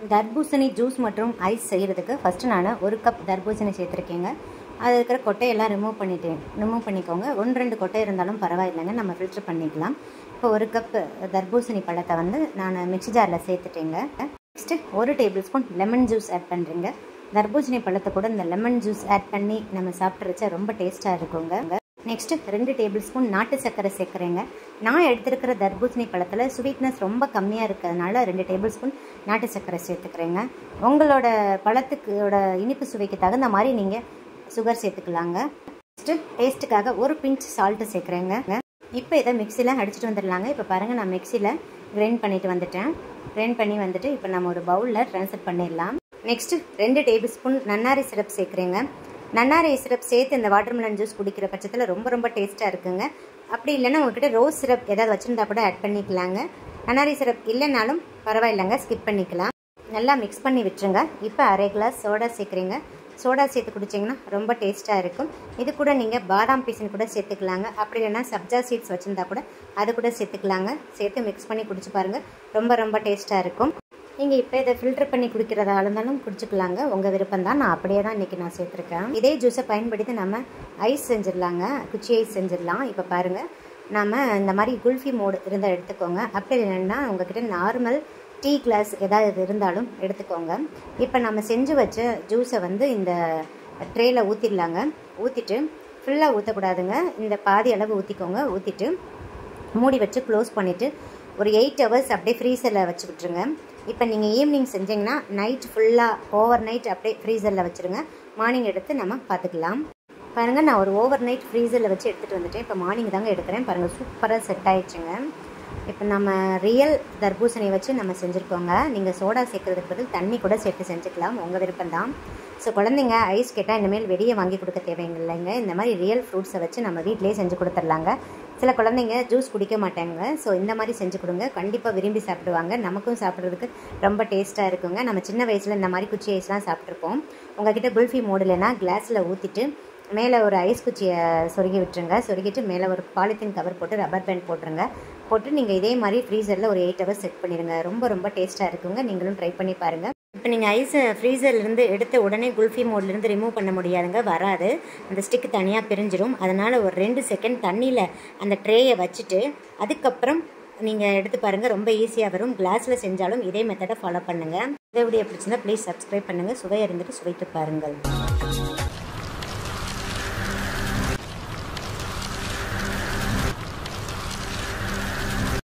தர்பூசணி ஜூஸ் மற்றும் ஐஸ் செய்கிறதுக்கு ஃபஸ்ட்டு நான் ஒரு கப் தர்பூசணி சேர்த்துருக்கேங்க அது இருக்கிற கொட்டையெல்லாம் ரிமூவ் பண்ணிட்டேன் ரிமூவ் பண்ணிக்கோங்க ஒன்று ரெண்டு கொட்டை இருந்தாலும் பரவாயில்லைங்க நம்ம ஃபில்டர் பண்ணிக்கலாம் இப்போ ஒரு கப் தர்பூசணி பழத்தை வந்து நான் மிக்ஸி ஜாரில் சேர்த்துட்டேங்க நெக்ஸ்ட்டு ஒரு tablespoon lemon juice add பண்ணுறீங்க தர்பூசணி பழத்தை கூட இந்த லெமன் ஜூஸ் ஆட் பண்ணி நம்ம சாப்பிட்றச்சா ரொம்ப டேஸ்ட்டாக இருக்குங்க நெக்ஸ்ட்டு ரெண்டு டேபிள் ஸ்பூன் நாட்டு சர்க்கரை சேர்க்குறேங்க நான் எடுத்திருக்கிற தர்பூசணி பழத்தில் ஸ்வீட்னஸ் ரொம்ப கம்மியாக இருக்கிறதுனால ரெண்டு டேபிள் ஸ்பூன் நாட்டு சர்க்கரை சேர்த்துக்கிறேங்க உங்களோட பழத்துக்கோட இனிப்பு சுவைக்கு தகுந்த மாதிரி நீங்கள் சுகர் சேர்த்துக்கலாங்க நெக்ஸ்ட்டு டேஸ்ட்டுக்காக ஒரு பிஞ்ச் சால்ட்டு சேர்க்குறேங்க இப்போ இதை மிக்சியில் அடிச்சுட்டு வந்துடலாங்க இப்போ பாருங்கள் நான் மிக்சியில் கிரைண்ட் பண்ணிட்டு வந்துட்டேன் கிரைண்ட் பண்ணி வந்துட்டு இப்போ நம்ம ஒரு பவுலில் ட்ரான்ஸ்ஃபர் பண்ணிடலாம் நெக்ஸ்ட்டு ரெண்டு டேபிள் ஸ்பூன் நன்னாரி சிரப் சேர்க்குறேங்க நன்னாரி சிரப் சேர்த்து இந்த வாட்டர்மெலன் ஜூஸ் குடிக்கிற பட்சத்தில் ரொம்ப ரொம்ப டேஸ்ட்டாக இருக்குங்க அப்படி இல்லைன்னா உங்ககிட்ட ரோஸ் சிரப் ஏதாவது வச்சுருந்தா கூட ஆட் பண்ணிக்கலாங்க நன்னாரி சிரப் இல்லைனாலும் பரவாயில்லைங்க ஸ்கிப் பண்ணிக்கலாம் நல்லா மிக்ஸ் பண்ணி விட்டுருங்க இப்போ அரை கிளாஸ் சோடா சேர்க்குறீங்க சோடா சேர்த்து குடிச்சிங்கன்னா ரொம்ப டேஸ்ட்டாக இருக்கும் இது கூட நீங்கள் பாதாம் பீசன் கூட சேர்த்துக்கலாங்க அப்படி இல்லைன்னா சப்ஜா சீட்ஸ் வச்சுருந்தா கூட அது கூட சேர்த்துக்கலாங்க சேர்த்து மிக்ஸ் பண்ணி குடிச்சு பாருங்கள் ரொம்ப ரொம்ப டேஸ்ட்டாக இருக்கும் நீங்கள் இப்போ இதை ஃபில்டர் பண்ணி குடிக்கிறதா இருந்தாலும் குடிச்சிக்கலாங்க உங்கள் விருப்பம் தான் நான் அப்படியே தான் இன்றைக்கி நான் சேர்த்துருக்கேன் இதே ஜூஸை பயன்படுத்தி நம்ம ஐஸ் செஞ்சிடலாங்க குச்சி ஐஸ் செஞ்சிடலாம் இப்போ பாருங்கள் நம்ம இந்த மாதிரி குல்ஃபி மோடு இருந்தால் எடுத்துக்கோங்க அப்படி இல்லைன்னா உங்ககிட்ட நார்மல் டீ கிளாஸ் ஏதாவது இருந்தாலும் எடுத்துக்கோங்க இப்போ நம்ம செஞ்சு வச்ச ஜூஸை வந்து இந்த ட்ரேயில் ஊற்றிடலாங்க ஊற்றிட்டு ஃபுல்லாக ஊற்றக்கூடாதுங்க இந்த பாதி அளவு ஊற்றிக்கோங்க ஊற்றிட்டு மூடி வச்சு க்ளோஸ் பண்ணிவிட்டு ஒரு எயிட் ஹவர்ஸ் அப்படியே ஃப்ரீசரில் வச்சு விட்ருங்க இப்போ நீங்கள் ஈவினிங் செஞ்சிங்கன்னா நைட் ஃபுல்லாக ஓவர் நைட் அப்படியே ஃப்ரீசரில் வச்சுருங்க மார்னிங் எடுத்து நம்ம பார்த்துக்கலாம் பாருங்கள் நான் ஒரு ஓவர் நைட் ஃப்ரீசரில் வச்சு எடுத்துகிட்டு வந்துட்டேன் இப்போ மார்னிங் தாங்க எடுக்கிறேன் பாருங்கள் சூப்பராக செட் ஆயிடுச்சுங்க இப்போ நம்ம ரியல் தர்பூசணி வச்சு நம்ம செஞ்சுருக்கோங்க நீங்கள் சோடா சேர்க்கறதுக்கு பதில் தண்ணி கூட சேர்த்து செஞ்சுக்கலாம் உங்கள் விருப்பம் தான் ஸோ குழந்தைங்க ஐஸ் கேட்டால் இனிமேல் வெளியே வாங்கி கொடுக்க தேவையில்லைங்க இந்த மாதிரி ரியல் ஃப்ரூட்ஸை வச்சு நம்ம வீட்டிலேயே செஞ்சு கொடுத்துர்லாங்க சில குழந்தைங்க ஜூஸ் குடிக்க மாட்டாங்க ஸோ இந்த மாதிரி செஞ்சு கொடுங்க கண்டிப்பாக விரும்பி சாப்பிடுவாங்க நமக்கும் சாப்பிட்றதுக்கு ரொம்ப டேஸ்ட்டாக இருக்குங்க நம்ம சின்ன வயசில் இந்த மாதிரி குச்சி ஐஸ்லாம் சாப்பிட்ருப்போம் உங்ககிட்ட குல்ஃபி மூடலைன்னா கிளாஸில் ஊற்றிட்டு மேலே ஒரு ஐஸ் குச்சியை சொருகி விட்டுருங்க சொருகிட்டு மேலே ஒரு பாலித்தீன் கவர் போட்டு ரப்பர் பேண்ட் போட்டுருங்க போட்டு நீங்கள் இதே மாதிரி ஃப்ரீசரில் ஒரு எயிட் ஹவர்ஸ் செட் பண்ணிடுங்க ரொம்ப ரொம்ப டேஸ்ட்டாக இருக்குங்க நீங்களும் ட்ரை பண்ணி பாருங்கள் இப்போ நீங்கள் ஐஸை ஃப்ரீசர்லேருந்து எடுத்த உடனே குல்ஃபி மோட்லேருந்து ரிமூவ் பண்ண முடியாதுங்க வராது அந்த ஸ்டிக் தனியாக பிரிஞ்சிடும் அதனால் ஒரு ரெண்டு செகண்ட் தண்ணியில் அந்த ட்ரேயை வச்சுட்டு அதுக்கப்புறம் நீங்கள் எடுத்து பாருங்கள் ரொம்ப ஈஸியாக வரும் கிளாஸில் செஞ்சாலும் இதே மெத்தடை ஃபாலோ பண்ணுங்கள் இதை எப்படி பிடிச்சிருந்தா ப்ளீஸ் சப்ஸ்கிரைப் பண்ணுங்கள் சுவை இருந்துட்டு சுவைத்து பாருங்கள்